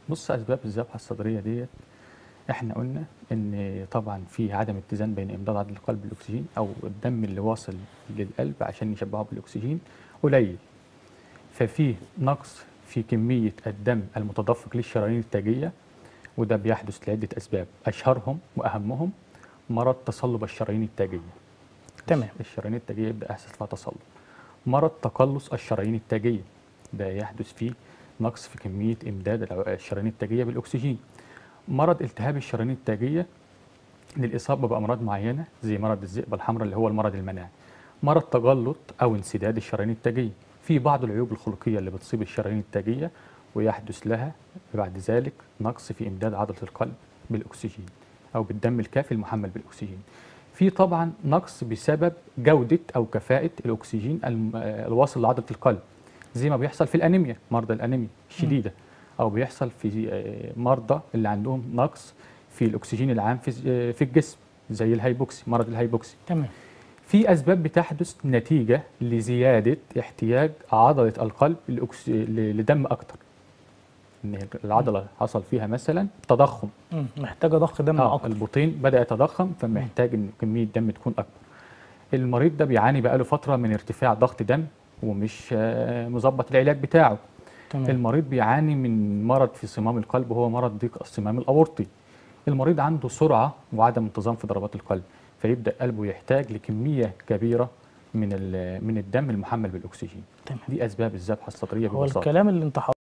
بص اسباب الذبحه الصدريه ديت احنا قلنا ان طبعا في عدم اتزان بين امداد عضله القلب بالاكسجين او الدم اللي واصل للقلب عشان يشبعه بالاكسجين قليل ففي نقص في كميه الدم المتدفق للشرايين التاجيه وده بيحدث لعده اسباب اشهرهم واهمهم مرض تصلب الشرايين التاجيه تمام. الشرايين التاجيه يبدا يحصل فيها تصلب مرض تقلص الشرايين التاجيه ده يحدث فيه نقص في كميه امداد الع- الشرايين التاجيه بالاكسجين مرض التهاب الشرايين التاجيه للاصابه بامراض معينه زي مرض الذئبه الحمراء اللي هو المرض المناعي مرض تجلط او انسداد الشرايين التاجيه في بعض العيوب الخلقيه اللي بتصيب الشرايين التاجيه ويحدث لها بعد ذلك نقص في امداد عضله القلب بالاكسجين او بالدم الكافي المحمل بالاكسجين في طبعا نقص بسبب جوده او كفاءه الاكسجين الم- آه، الواصل لعضله القلب زي ما بيحصل في الانيميا مرضى الانيميا الشديده او بيحصل في آه، مرضى اللي عندهم نقص في الاكسجين العام في آه، في الجسم زي الهيبوكسي مرض الهيبوكسي تمام في اسباب بتحدث نتيجه لزياده احتياج عضله القلب لأكس... ل- لدم اكتر ان العضله حصل فيها مثلا تضخم مم. محتاجه ضخ دم اه اكتر البطين بدا يتضخم فمحتاج ان كميه دم تكون اكبر المريض ده بيعاني بقاله فتره من ارتفاع ضغط دم ومش آه، مظبط العلاج بتاعه تمام المريض بيعاني من مرض في صمام القلب وهو مرض ضيق الصمام الاورطي المريض عنده سرعه وعدم انتظام في ضربات القلب فيبدا قلبه يحتاج لكميه كبيره من ال- من الدم المحمل بالاكسجين تمام دي اسباب الذبحه الصدريه هو ببساطه الكلام اللي انت